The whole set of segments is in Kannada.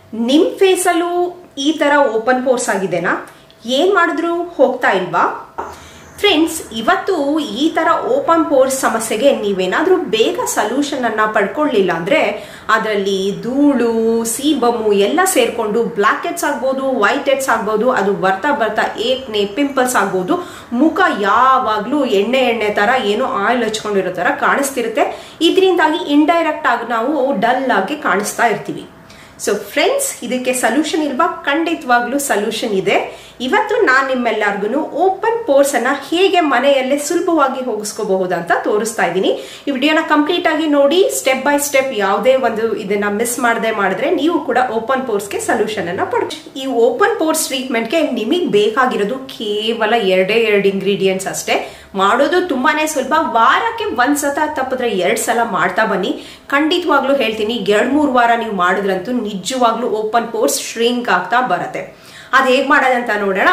ನಿಮ್ ಫೇಸಲ್ಲೂ ಈ ತರ ಓಪನ್ ಪೋರ್ಸ್ ಆಗಿದೆನಾ ಏನ್ ಮಾಡಿದ್ರು ಹೋಗ್ತಾ ಇಲ್ವಾ ಫ್ರೆಂಡ್ಸ್ ಇವತ್ತು ಈ ತರ ಓಪನ್ ಪೋರ್ಸ್ ಸಮಸ್ಯೆಗೆ ನೀವೇನಾದ್ರೂ ಬೇಗ ಸೊಲ್ಯೂಷನ್ ಅನ್ನ ಪಡ್ಕೊಳ್ಳಿಲ್ಲ ಅಂದ್ರೆ ಅದರಲ್ಲಿ ಧೂಳು ಸೀಬಮು ಎಲ್ಲ ಸೇರ್ಕೊಂಡು ಬ್ಲಾಕ್ ಹೆಡ್ಸ್ ಆಗ್ಬೋದು ವೈಟ್ ಹೆಡ್ಸ್ ಆಗ್ಬೋದು ಅದು ಬರ್ತಾ ಬರ್ತಾ ಏಕ್ನೆ ಪಿಂಪಲ್ಸ್ ಆಗ್ಬೋದು ಮುಖ ಯಾವಾಗ್ಲೂ ಎಣ್ಣೆ ಎಣ್ಣೆ ತರ ಏನೋ ಆಯಿಲ್ ಹಚ್ಕೊಂಡಿರೋ ತರ ಕಾಣಿಸ್ತಿರುತ್ತೆ ಇದರಿಂದಾಗಿ ಇಂಡೈರೆಕ್ಟ್ ಆಗಿ ನಾವು ಡಲ್ ಆಗಿ ಕಾಣಿಸ್ತಾ ಇರ್ತೀವಿ ಸೊ ಫ್ರೆಂಡ್ಸ್ ಇದಕ್ಕೆ ಸೊಲ್ಯೂಷನ್ ಇಲ್ವಾ ಖಂಡಿತವಾಗ್ಲೂ ಸೊಲ್ಯೂಷನ್ ಇದೆ ಇವತ್ತು ನಾನು ನಿಮ್ಮೆಲ್ಲರಿಗೂ ಓಪನ್ ಪೋರ್ಸ್ ಅನ್ನ ಹೇಗೆ ಮನೆಯಲ್ಲೇ ಸುಲಭವಾಗಿ ಹೋಗಿಸ್ಕೋಬಹುದು ಅಂತ ತೋರಿಸ್ತಾ ಇದ್ದೀನಿ ಈ ವಿಡಿಯೋನ ಕಂಪ್ಲೀಟ್ ಆಗಿ ನೋಡಿ ಸ್ಟೆಪ್ ಬೈ ಸ್ಟೆಪ್ ಯಾವುದೇ ಒಂದು ಇದನ್ನ ಮಿಸ್ ಮಾಡದೆ ಮಾಡಿದ್ರೆ ನೀವು ಕೂಡ ಓಪನ್ ಪೋರ್ಸ್ಗೆ ಸೊಲ್ಯೂಷನ್ ಅನ್ನ ಪಡ್ ಈ ಓಪನ್ ಪೋರ್ಸ್ ಟ್ರೀಟ್ಮೆಂಟ್ಗೆ ನಿಮಗೆ ಬೇಕಾಗಿರೋದು ಕೇವಲ ಎರಡೇ ಎರಡು ಇಂಗ್ರೀಡಿಯೆಂಟ್ಸ್ ಅಷ್ಟೇ ಮಾಡೋದು ತುಂಬಾನೇ ಸುಲಭ ವಾರಕ್ಕೆ ಒಂದ್ ಸತ ತಪ್ಪಿದ್ರೆ ಎರಡ್ ಸಲ ಮಾಡ್ತಾ ಬನ್ನಿ ಖಂಡಿತವಾಗ್ಲೂ ಹೇಳ್ತೀನಿ ಎರಡ್ ಮೂರು ವಾರ ನೀವು ಮಾಡಿದ್ರಂತೂ ನಿಜವಾಗ್ಲೂ ಓಪನ್ ಪೋರ್ಸ್ ಶ್ರಿಂಕ್ ಆಗ್ತಾ ಬರುತ್ತೆ ಅದ್ ಹೇಗ್ ಮಾಡೋದಂತ ನೋಡೋಣ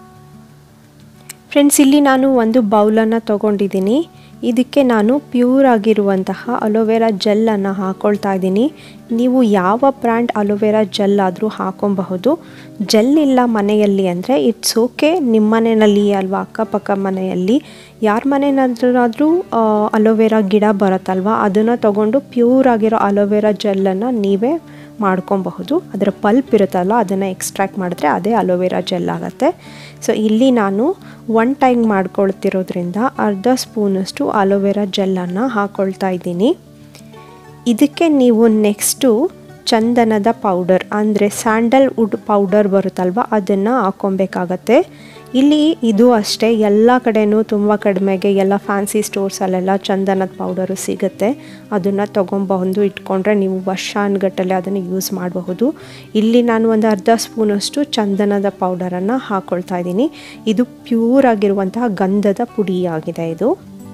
ಫ್ರೆಂಡ್ಸ್ ಇಲ್ಲಿ ನಾನು ಒಂದು ಬೌಲನ್ನು ತೊಗೊಂಡಿದ್ದೀನಿ ಇದಕ್ಕೆ ನಾನು ಪ್ಯೂರ್ ಆಗಿರುವಂತಹ ಅಲೋವೆರಾ ಜೆಲ್ಲನ್ನು ಹಾಕ್ಕೊಳ್ತಾ ಇದ್ದೀನಿ ನೀವು ಯಾವ ಬ್ರ್ಯಾಂಡ್ ಅಲೋವೆರಾ ಜೆಲ್ ಆದರೂ ಹಾಕೊಬಹುದು ಜೆಲ್ ಇಲ್ಲ ಮನೆಯಲ್ಲಿ ಅಂದರೆ ಇಟ್ಸ್ ಓಕೆ ನಿಮ್ಮ ಮನೆಯಲ್ಲಿ ಅಲ್ವಾ ಅಕ್ಕಪಕ್ಕ ಮನೆಯಲ್ಲಿ ಯಾರ ಮನೆಯಾದ್ರೂ ಅಲೋವೆರಾ ಗಿಡ ಬರುತ್ತಲ್ವ ಅದನ್ನು ತೊಗೊಂಡು ಪ್ಯೂರ್ ಆಗಿರೋ ಅಲೋವೆರಾ ಜೆಲ್ಲನ್ನು ನೀವೇ ಮಾಡ್ಕೊಬಹುದು ಅದರ ಪಲ್ಪ್ ಇರುತ್ತಲ್ಲ ಅದನ್ನು ಎಕ್ಸ್ಟ್ರಾಕ್ಟ್ ಮಾಡಿದ್ರೆ ಅದೇ ಅಲೋವೆರಾ ಜೆಲ್ ಆಗುತ್ತೆ ಸೊ ಇಲ್ಲಿ ನಾನು ಒನ್ ಟೈಮ್ ಮಾಡ್ಕೊಳ್ತಿರೋದ್ರಿಂದ ಅರ್ಧ ಸ್ಪೂನಷ್ಟು ಅಲೋವೆರಾ ಜೆಲ್ಲನ್ನು ಹಾಕ್ಕೊಳ್ತಾ ಇದ್ದೀನಿ ಇದಕ್ಕೆ ನೀವು ನೆಕ್ಸ್ಟು ಚಂದನದ ಪೌಡರ್ ಅಂದರೆ ಸ್ಯಾಂಡಲ್ ವುಡ್ ಪೌಡರ್ ಬರುತ್ತಲ್ವ ಅದನ್ನು ಹಾಕ್ಕೊಬೇಕಾಗತ್ತೆ ಇಲ್ಲಿ ಇದು ಅಷ್ಟೇ ಎಲ್ಲ ಕಡೆನೂ ತುಂಬ ಕಡಿಮೆಗೆ ಎಲ್ಲ ಫ್ಯಾನ್ಸಿ ಸ್ಟೋರ್ಸಲ್ಲೆಲ್ಲ ಚಂದನದ ಪೌಡರು ಸಿಗುತ್ತೆ ಅದನ್ನು ತೊಗೊಂಬಂದು ಇಟ್ಕೊಂಡ್ರೆ ನೀವು ವರ್ಷಾನ್ಗಟ್ಟಲೆ ಅದನ್ನು ಯೂಸ್ ಮಾಡಬಹುದು ಇಲ್ಲಿ ನಾನು ಒಂದು ಅರ್ಧ ಸ್ಪೂನಷ್ಟು ಚಂದನದ ಪೌಡರನ್ನು ಹಾಕ್ಕೊಳ್ತಾ ಇದ್ದೀನಿ ಇದು ಪ್ಯೂರ್ ಆಗಿರುವಂತಹ ಗಂಧದ ಪುಡಿಯಾಗಿದೆ ಇದು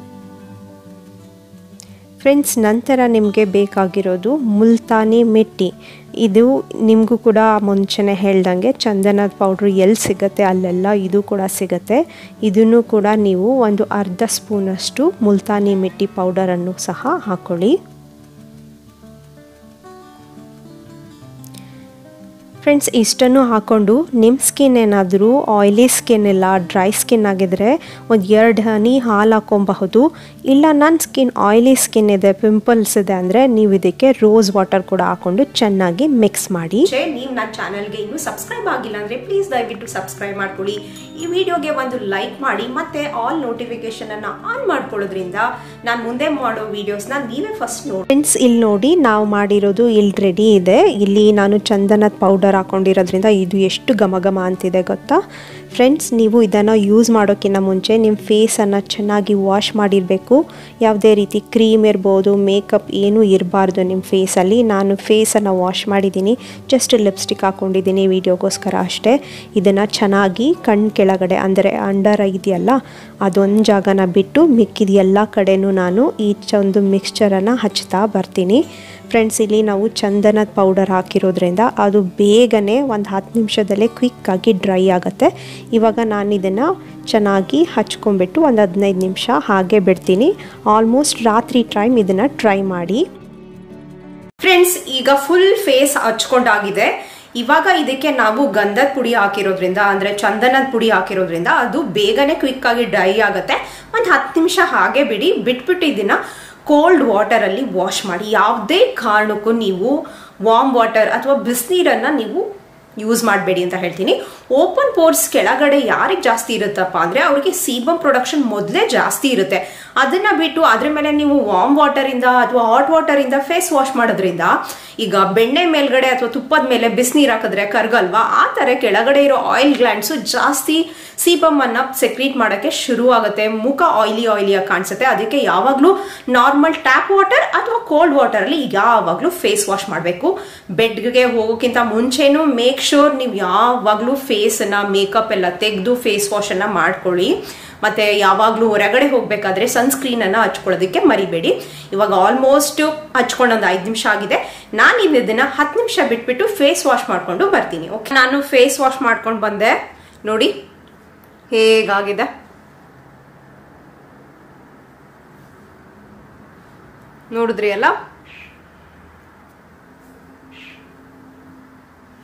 ಫ್ರೆಂಡ್ಸ್ ನಂತರ ನಿಮಗೆ ಬೇಕಾಗಿರೋದು ಮುಲ್ತಾನಿ ಮಿಟ್ಟಿ ಇದು ನಿಮಗೂ ಕೂಡ ಮುಂಚೆನೇ ಹೇಳ್ದಂಗೆ ಚಂದನದ ಪೌಡ್ರ್ ಎಲ್ಲಿ ಸಿಗುತ್ತೆ ಅಲ್ಲೆಲ್ಲ ಇದು ಕೂಡ ಸಿಗುತ್ತೆ ಇದನ್ನು ಕೂಡ ನೀವು ಒಂದು ಅರ್ಧ ಸ್ಪೂನಷ್ಟು ಮುಲ್ತಾನಿ ಮಿಟ್ಟಿ ಪೌಡರನ್ನು ಸಹ ಹಾಕ್ಕೊಳ್ಳಿ ಫ್ರೆಂಡ್ಸ್ ಇಷ್ಟನ್ನು ಹಾಕ್ಕೊಂಡು ನಿಮ್ಮ ಸ್ಕಿನ್ ಏನಾದರೂ ಆಯ್ಲಿ ಸ್ಕಿನ್ ಇಲ್ಲ ಡ್ರೈ ಸ್ಕಿನ್ ಆಗಿದ್ರೆ ಒಂದು ಎರಡು ಹನಿ ಹಾಲು ಹಾಕೊಬಹುದು ಇಲ್ಲ ನನ್ನ ಸ್ಕಿನ್ ಆಯ್ಲಿ ಸ್ಕಿನ್ ಇದೆ ಪಿಂಪಲ್ಸ್ ಇದೆ ಅಂದರೆ ನೀವು ಇದಕ್ಕೆ ರೋಸ್ ವಾಟರ್ ಕೂಡ ಹಾಕ್ಕೊಂಡು ಚೆನ್ನಾಗಿ ಮಿಕ್ಸ್ ಮಾಡಿ ನೀವು ನನ್ನ ಚಾನಲ್ಗೆ ಇನ್ನೂ ಸಬ್ಸ್ಕ್ರೈಬ್ ಆಗಿಲ್ಲ ಅಂದ್ರೆ ಪ್ಲೀಸ್ ದಯವಿಟ್ಟು ಸಬ್ಸ್ಕ್ರೈಬ್ ಮಾಡ್ಕೊಳ್ಳಿ ಈ ವಿಡಿಯೋಗೆ ಒಂದು ಲೈಕ್ ಮಾಡಿ ಮತ್ತೆ ಆಲ್ ನೋಟಿಫಿಕೇಶನ್ ಅನ್ನ ಆನ್ ಮಾಡ್ಕೊಳ್ಳೋದ್ರಿಂದ ನಾನು ಮುಂದೆ ಮಾಡೋ ವಿಡಿಯೋಸ್ನ ನೀವೇ ಫಸ್ಟ್ ನೋಡಿ ಫ್ರೆಂಡ್ಸ್ ಇಲ್ಲಿ ನೋಡಿ ನಾವು ಮಾಡಿರೋದು ಇಲ್ಲಿ ರೆಡಿ ಇದೆ ಇಲ್ಲಿ ನಾನು ಚಂದನದ ಪೌಡರ್ ಹಾಕೊಂಡಿರೋದ್ರಿಂದ ಇದು ಎಷ್ಟು ಘಮ ಘಮ ಅಂತಿದೆ ಗೊತ್ತಾ ಫ್ರೆಂಡ್ಸ್ ನೀವು ಇದನ್ನು ಯೂಸ್ ಮಾಡೋಕ್ಕಿಂತ ಮುಂಚೆ ನಿಮ್ಮ ಫೇಸನ್ನು ಚೆನ್ನಾಗಿ ವಾಶ್ ಮಾಡಿರಬೇಕು ಯಾವುದೇ ರೀತಿ ಕ್ರೀಮ್ ಇರ್ಬೋದು ಮೇಕಪ್ ಏನೂ ಇರಬಾರ್ದು ನಿಮ್ಮ ಫೇಸಲ್ಲಿ ನಾನು ಫೇಸನ್ನು ವಾಶ್ ಮಾಡಿದ್ದೀನಿ ಜಸ್ಟ್ ಲಿಪ್ಸ್ಟಿಕ್ ಹಾಕ್ಕೊಂಡಿದ್ದೀನಿ ವಿಡಿಯೋಗೋಸ್ಕರ ಅಷ್ಟೇ ಇದನ್ನು ಚೆನ್ನಾಗಿ ಕಣ್ಣು ಕೆಳಗಡೆ ಅಂದರೆ ಅಂಡರ್ ಇದೆಯಲ್ಲ ಅದೊಂದು ಜಾಗನ ಬಿಟ್ಟು ಮಿಕ್ಕಿದ ಎಲ್ಲ ಕಡೆನೂ ನಾನು ಈ ಒಂದು ಮಿಕ್ಸ್ಚರನ್ನು ಹಚ್ತಾ ಬರ್ತೀನಿ ಫ್ರೆಂಡ್ಸ್ ಇಲ್ಲಿ ನಾವು ಚಂದನದ ಪೌಡರ್ ಹಾಕಿರೋದ್ರಿಂದ ಅದು ಬೇಗನೆ ಒಂದು ಹತ್ತು ನಿಮಿಷದಲ್ಲೇ ಕ್ವಿಕ್ಕಾಗಿ ಡ್ರೈ ಆಗುತ್ತೆ ಇವಾಗ ನಾನು ಇದನ್ನು ಚೆನ್ನಾಗಿ ಹಚ್ಕೊಂಡ್ಬಿಟ್ಟು ಒಂದು ಹದಿನೈದು ನಿಮಿಷ ಹಾಗೆ ಬಿಡ್ತೀನಿ ಆಲ್ಮೋಸ್ಟ್ ರಾತ್ರಿ ಟೈಮ್ ಇದನ್ನು ಟ್ರೈ ಮಾಡಿ ಫ್ರೆಂಡ್ಸ್ ಈಗ ಫುಲ್ ಫೇಸ್ ಹಚ್ಕೊಂಡಾಗಿದೆ ಇವಾಗ ಇದಕ್ಕೆ ನಾವು ಗಂಧದ ಪುಡಿ ಹಾಕಿರೋದ್ರಿಂದ ಅಂದ್ರೆ ಚಂದನದ ಪುಡಿ ಹಾಕಿರೋದ್ರಿಂದ ಅದು ಬೇಗನೆ ಕ್ವಿಕ್ ಆಗಿ ಡ್ರೈ ಆಗುತ್ತೆ ಒಂದು ಹತ್ತು ನಿಮಿಷ ಹಾಗೆ ಬಿಡಿ ಬಿಟ್ಬಿಟ್ಟು ಇದನ್ನ ಕೋಲ್ಡ್ ವಾಟರ್ ಅಲ್ಲಿ ವಾಶ್ ಮಾಡಿ ಯಾವುದೇ ಕಾರಣಕ್ಕೂ ನೀವು ವಾರ್ಮ್ ವಾಟರ್ ಅಥವಾ ಬಿಸಿನೀರನ್ನ ನೀವು ಯೂಸ್ ಮಾಡಬೇಡಿ ಅಂತ ಹೇಳ್ತೀನಿ ಓಪನ್ ಪೋರ್ಸ್ ಕೆಳಗಡೆ ಯಾರಿಗೆ ಜಾಸ್ತಿ ಇರುತ್ತಪ್ಪ ಅಂದ್ರೆ ಅವ್ರಿಗೆ ಸೀಬಮ್ ಪ್ರೊಡಕ್ಷನ್ ಮೊದಲೇ ಜಾಸ್ತಿ ಇರುತ್ತೆ ಅದನ್ನ ಬಿಟ್ಟು ಅದ್ರ ಮೇಲೆ ನೀವು ವಾರ್ಮ್ ವಾಟರ್ ಇಂದ ಅಥವಾ ಹಾಟ್ ವಾಟರ್ ಇಂದ ಫೇಸ್ ವಾಶ್ ಮಾಡೋದ್ರಿಂದ ಈಗ ಬೆಣ್ಣೆ ಮೇಲ್ಗಡೆ ಅಥವಾ ತುಪ್ಪದ ಮೇಲೆ ಬಿಸಿನೀರು ಹಾಕಿದ್ರೆ ಕರ್ಗಲ್ವಾ ಆ ತರ ಕೆಳಗಡೆ ಇರೋ ಆಯಿಲ್ ಗ್ಲ್ಯಾಂಡ್ಸು ಜಾಸ್ತಿ ಸೀಬಮ್ ಅನ್ನ ಸೆಕ್ರೀಟ್ ಮಾಡೋಕ್ಕೆ ಶುರು ಆಗುತ್ತೆ ಮುಖ ಆಯಿಲಿ ಆಯಿಲಿಯಾಗಿ ಕಾಣಿಸುತ್ತೆ ಅದಕ್ಕೆ ಯಾವಾಗಲೂ ನಾರ್ಮಲ್ ಟ್ಯಾಪ್ ವಾಟರ್ ಅಥವಾ ಕೋಲ್ಡ್ ವಾಟರ್ ಅಲ್ಲಿ ಯಾವಾಗಲೂ ಫೇಸ್ ವಾಶ್ ಮಾಡಬೇಕು ಬೆಡ್ಗೆ ಹೋಗೋಕ್ಕಿಂತ ಮುಂಚೆನೂ ಮೇಕ್ ಶೋರ್ ನೀವು ಯಾವಾಗಲೂ ಫೇಸನ್ನ ಮೇಕಪ್ ಎಲ್ಲ ತೆಗೆದು ಫೇಸ್ ವಾಶ್ ಅನ್ನ ಮಾಡ್ಕೊಳ್ಳಿ ಮತ್ತೆ ಯಾವಾಗಲೂ ಹೊರಗಡೆ ಹೋಗ್ಬೇಕಾದ್ರೆ ಸನ್ಸ್ಕ್ರೀನ್ ಅನ್ನ ಹಚ್ಕೊಳ್ಳೋದಕ್ಕೆ ಮರಿಬೇಡಿ ಇವಾಗ ಆಲ್ಮೋಸ್ಟ್ ಹಚ್ಕೊಂಡು ಒಂದು ಐದು ನಿಮಿಷ ಆಗಿದೆ ನಾನು ಇದನ್ನ ಹತ್ತು ನಿಮಿಷ ಬಿಟ್ಬಿಟ್ಟು ಫೇಸ್ ವಾಶ್ ಮಾಡ್ಕೊಂಡು ಬರ್ತೀನಿ ಓಕೆ ನಾನು ಫೇಸ್ ವಾಶ್ ಮಾಡ್ಕೊಂಡು ಬಂದೆ ನೋಡಿ ಹೇಗಾಗಿದೆ ನೋಡಿದ್ರಿ ಅಲ್ಲ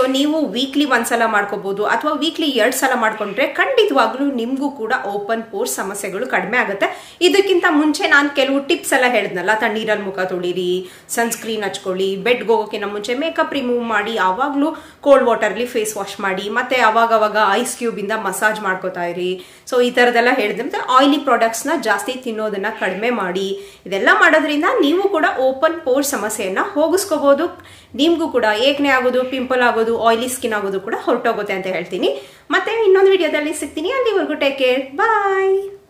ನೀವು ವೀಕ್ಲಿ ಒಂದ್ಸಲ ಮಾಡ್ಕೋಬಹುದು ಅಥವಾ ವೀಕ್ಲಿ ಎರಡ್ ಸಲ ಮಾಡ್ಕೊಂಡ್ರೆ ಖಂಡಿತವಾಗ್ಲೂ ನಿಮ್ಗೂ ಕೂಡ ಓಪನ್ ಪೋರ್ಸ್ ಸಮಸ್ಯೆಗಳು ಕಡಿಮೆ ಆಗುತ್ತೆ ಇದಕ್ಕಿಂತ ಮುಂಚೆ ನಾನು ಕೆಲವು ಟಿಪ್ಸ್ ಎಲ್ಲ ಹೇಳಿದ್ನಲ್ಲ ತಣ್ಣೀರಲ್ಲಿ ಮುಖ ತೊಳಿರಿ ಸನ್ಸ್ಕ್ರೀನ್ ಹಚ್ಕೊಳ್ಳಿ ಬೆಡ್ಗೆ ಹೋಗೋಕ್ಕಿಂತ ಮುಂಚೆ ಮೇಕಪ್ ರಿಮೂವ್ ಮಾಡಿ ಆವಾಗಲೂ ಕೋಲ್ಡ್ ವಾಟರ್ಲಿ ಫೇಸ್ ವಾಶ್ ಮಾಡಿ ಮತ್ತೆ ಅವಾಗ ಅವಾಗ ಐಸ್ ಕ್ಯೂಬ್ ಇಂದ ಮಸಾಜ್ ಮಾಡ್ಕೋತಾ ಇರಿ ಸೊ ಈ ತರದೆಲ್ಲ ಹೇಳಿದ್ರೆ ಮತ್ತೆ ಆಯಿಲಿ ಪ್ರಾಡಕ್ಟ್ಸ್ ನ ಜಾಸ್ತಿ ತಿನ್ನೋದನ್ನ ಕಡಿಮೆ ಮಾಡಿ ಇದೆಲ್ಲ ಮಾಡೋದ್ರಿಂದ ನೀವು ಕೂಡ ಓಪನ್ ಪೋರ್ ಸಮಸ್ಯೆಯನ್ನ ಹೋಗಿಸ್ಕೋಬಹುದು ನಿಮ್ಗೂ ಕೂಡ ಏಕನೆ ಆಗೋದು ಪಿಂಪಲ್ ಆಗೋದು ಆಯಿಲಿ ಸ್ಕಿನ್ ಆಗೋದು ಕೂಡ ಹೊರಟೋಗುತ್ತೆ ಅಂತ ಹೇಳ್ತೀನಿ ಮತ್ತೆ ಇನ್ನೊಂದು ವಿಡಿಯೋದಲ್ಲಿ ಸಿಗ್ತೀನಿ ಅಲ್ಲಿವರೆಗೂ ಟೇಕ್ ಕೇರ್ ಬಾಯ್